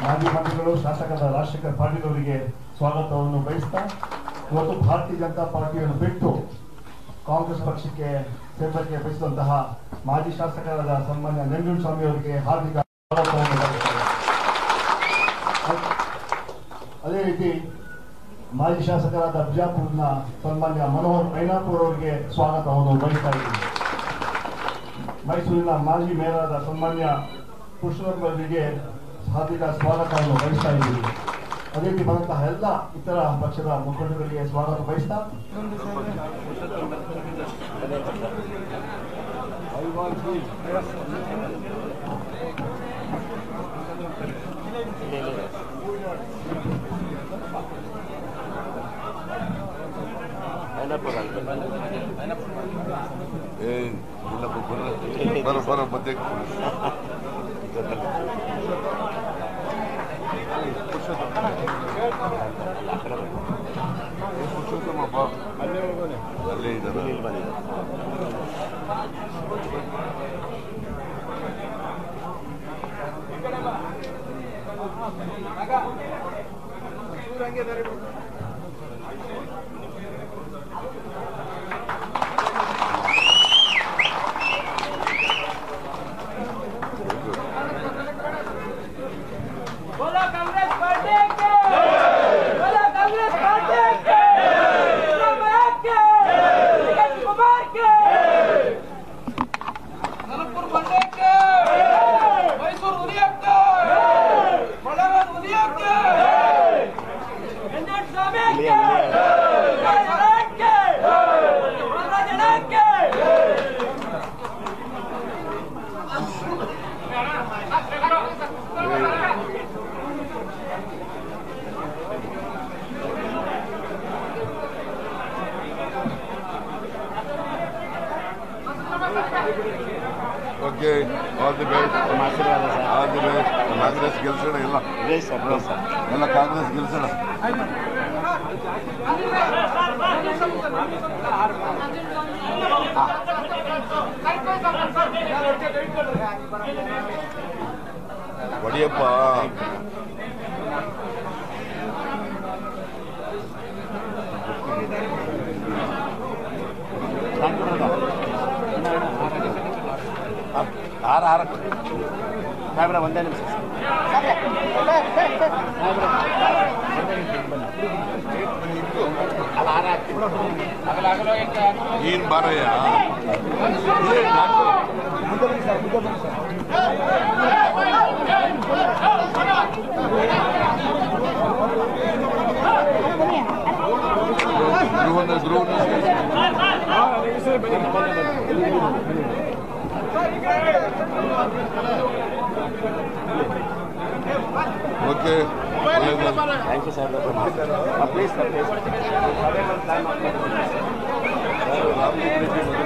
ಮಾಜಿ ಮಂತ್ರಿಗಳು ಶಾಸಕರ ರಾಜಶೇಖರ್ ಪಾಟೀಲ್ ಅವರಿಗೆ ಸ್ವಾಗತವನ್ನು ಬಯಸ್ತಾ ಇವತ್ತು ಭಾರತೀಯ ಜನತಾ ಪಾರ್ಟಿಯನ್ನು ಬಿಟ್ಟು ಕಾಂಗ್ರೆಸ್ ಪಕ್ಷಕ್ಕೆ ಸೇರ್ಪಡೆ ಬಯಸಿದಂತಹ ಮಾಜಿ ಶಾಸಕರಾದ ಸನ್ಮಾನ್ಯ ನಂಜುಂಡಸ್ವಾಮಿ ಅವರಿಗೆ ಹಾರ್ದಿಕ ಸ್ವಾಗತವನ್ನು ಬಯಸ್ತೇನೆ ಅದೇ ರೀತಿ ಮಾಜಿ ಶಾಸಕರಾದ ಬಿಜಾಪುರ್ನ ಸನ್ಮಾನ್ಯ ಮನೋಹರ್ ಐನಾಪುರ್ ಅವರಿಗೆ ಸ್ವಾಗತವನ್ನು ಬಯಸ್ತಾ ಇದ್ದೀನಿ ಮೈಸೂರಿನ ಮಾಜಿ ಮೇಯರಾದ ಸನ್ಮಾನ್ಯ ಕೃಷ್ಣವರ್ಮ ಅವರಿಗೆ ಹಾರ್ದಿಕ ಸ್ವಾಗತವನ್ನು ಬಯಸ್ತಾ ಇದ್ದೀವಿ ಅದೇ ರೀತಿ ಬಂದಂತಹ ಎಲ್ಲ ಇತರ ಪಕ್ಷದ ಮುಖಂಡರಿಗೆ ಸ್ವಾಗತ ಬಯಸ್ತಾ ಏ ಇಲ್ಲ ಬರ ಬರ ಮತ್ತೆ ಪುರುಷೋತ್ತಮಪ್ಪ ಅಲ್ಲೇ ಇದ್ದಾರೆ बोला कांग्रेस पार्टी के बोला कांग्रेस पार्टी के विक्रम के नीतीश कुमार के ನಲಪುರ ಬಂಡೆಕ್ಕೆ ಮೈಸೂರು ಉದಯಕ್ಕೆ ಮಳವನ್ ಉದಯಕ್ಕೆ ಎನ್ಎನ್ ಸ್ವಾಮಿಗೆ ರಾಜನಾಕ್ಕೆ ರಾಜನಾಕ್ಕೆ okay all the best all the best Congress ಗೆಲ್ಸೋಣ ಎಲ್ಲ ಎಲ್ಲ ಕಾಂಗ್ರೆಸ್ ಗೆಲ್ಸೋಣ ಹೊಡಿಯಪ್ಪ ಹಾರ ಹಾರ ಸಾಹೇಬ್ರ ಒಂದೇ ನಿಮಿಷ ನೀನ್ ಬಾರಯ್ಯ ಏ, ನಾಲ್ಕು. ಧ್ರುವನ ಧ್ರುವನ ಓಕೆ ಒಳ್ಳೆದು ಥ್ಯಾಂಕ್ ಯು ಸಾಹೇಬ್ರ ಪ್ಲೀಸ್ ಪ್ಲೀಸ್ ರಾಮಲಿಂಗ ರೆಡ್ಡಿ ಮಗ